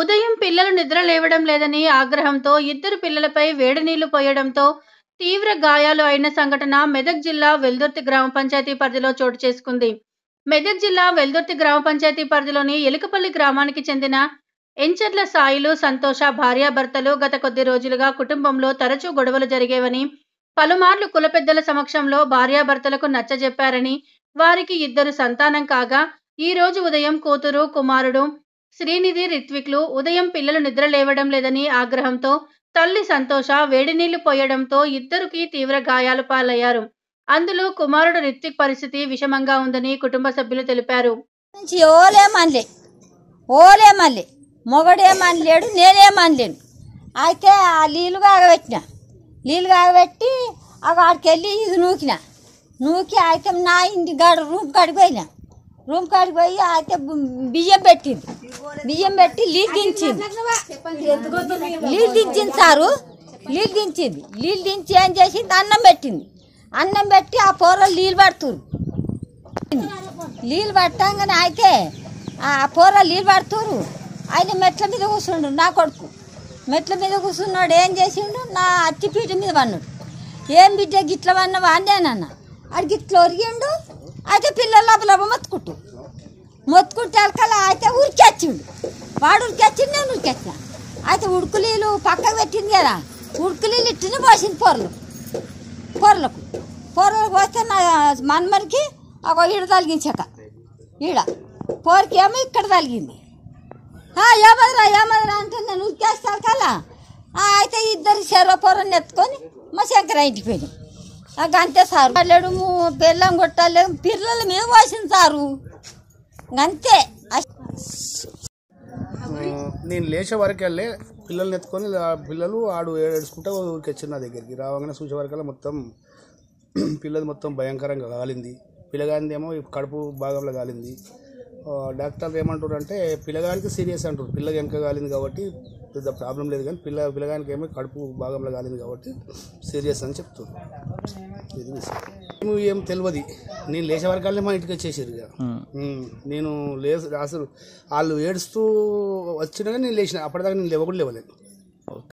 ఉదయం పిల్లలు నిద్ర లేవడం లేదని ఆగ్రహంతో ఇద్దరు పిల్లలపై వేడి నీళ్లు పోయడంతో తీవ్ర గాయాలు అయిన సంఘటన మెదక్ జిల్లా వెల్దుర్తి గ్రామ పంచాయతీ పరిధిలో చోటు చేసుకుంది మెదక్ జిల్లా వెల్దుర్తి గ్రామ పంచాయతీ పరిధిలోని ఎలుకపల్లి గ్రామానికి చెందిన ఎంచర్ల సాయిలు సంతోష భార్యాభర్తలు గత కొద్ది రోజులుగా కుటుంబంలో తరచూ గొడవలు జరిగేవని పలుమార్లు కుల పెద్దల సమక్షంలో భార్యాభర్తలకు నచ్చజెప్పారని వారికి ఇద్దరు సంతానం కాగా ఈ రోజు ఉదయం కూతురు కుమారుడు శ్రీనిధి రిత్విక్లు ఉదయం పిల్లలు నిద్ర లేవడం లేదని ఆగ్రహంతో తల్లి సంతోష వేడి నీళ్లు పోయడంతో ఇద్దరికి తీవ్ర గాయాలు పాలయ్యారు అందులో కుమారుడు రిత్విక్ పరిస్థితి విషమంగా ఉందని కుటుంబ సభ్యులు తెలిపారు నుంచి ఓలేమనలే ఓలేమనలే మొగడేమనలేడు నేనేమనలేను అయితే ఆ నీళ్ళు కాగబెట్టిన నీళ్ళు కాగబెట్టి ఆ వాడికి వెళ్ళి ఇది నూకిన నూకి అయితే నా ఇంటి గాడ రూమ్ కాడికి పోయిన రూమ్ కాడికి పోయి అయితే బు- బియ్యం పెట్టింది బియ్యం పెట్టి నీళ్ళు దించింది నీళ్ళు దించింది సారు నీళ్ళు దించింది నీళ్ళు దించి ఏం చేసింది అన్నం పెట్టింది అన్నం పెట్టి ఆ పోరలు నీళ్ళు పడుతుంది నీళ్ళు పట్టంగానే అయితే ఆ పోర నీళ్ళు పడుతురు ఆయన మెట్ల మీద కూర్చుండు నా కొడుకు మెట్ల మీద కూర్చున్నాడు ఏం చేసిండు నా అట్టిపీట మీద పన్నాడు ఏం బిడ్డ గిట్ల పన్నావా అన్నానన్న అది గిట్ల ఒరిగిండు అయితే పిల్లలు లోపల మొత్తుకుంటు మొత్తుకుంటే అలకల అయితే ఉరికొచ్చిండు వాడు ఉరికొచ్చిండు నేను ఉరికొచ్చిన అయితే ఉడుకులీలు పక్కకు పెట్టింది కదా ఉడుకులీలు ఇట్టిని పోసింది పొరలు పొరలకు పొరలకు వస్తే నా మన్మరికి ఒక ఈడ తలిగించక ఈడ పోరికి ఏమో ఇక్కడ తలిగింది "ఆ, ఏమదిరా ఏమదిరా అంటే నేను ఉరికేస్తాను కదా "ఆ, అయితే ఇద్దరు చెరవ పొరని ఎత్తుకొని మా శంకర ఇంటికి పోయినాం నాకు అంతే సారు పల్లెడు బెల్లం కొట్టాలి పిల్లలు మీద పోసింది సారు అంతే అస్- ఆ, నేను లేచే వరకు వెళ్ళే పిల్లల్ని ఎత్తుకొని ఆ పిల్లలు ఆడు ఏడుచుకుంటే ఊరికి వచ్చిన నా దగ్గరికి రావగానే చూసే వరకల్లా మొత్తం పిల్లది మొత్తం భయంకరంగా కాలింది పిల్లగానిది ఏమో ఈ కడుపు భాగంలో కాలింది ఆ, డాక్టర్లు ఏమంటారు అంటే పిల్లగానికి సీరియస్ అంటారు పిల్ల వెనక కాలింది కాబట్టి పెద్ద ప్రాబ్లం లేదు కానీ పిల్ల పిల్లగానికి ఏమో కడుపు భాగంలో కాలింది కాబట్టి సీరియస్ అని చెప్తారు ఇది విషయం. ఏమో ఏం తెలియదు నేను లేచే వరకల్లా మా ఇంటికి వచ్చేసారు ఇక ఉమ్, నేను లే అసలు వాళ్ళు ఏడుస్తూ వచ్చినా కానీ నేను లేచిన అప్పటిదాకా నేను లేవకుండా లేవలేదు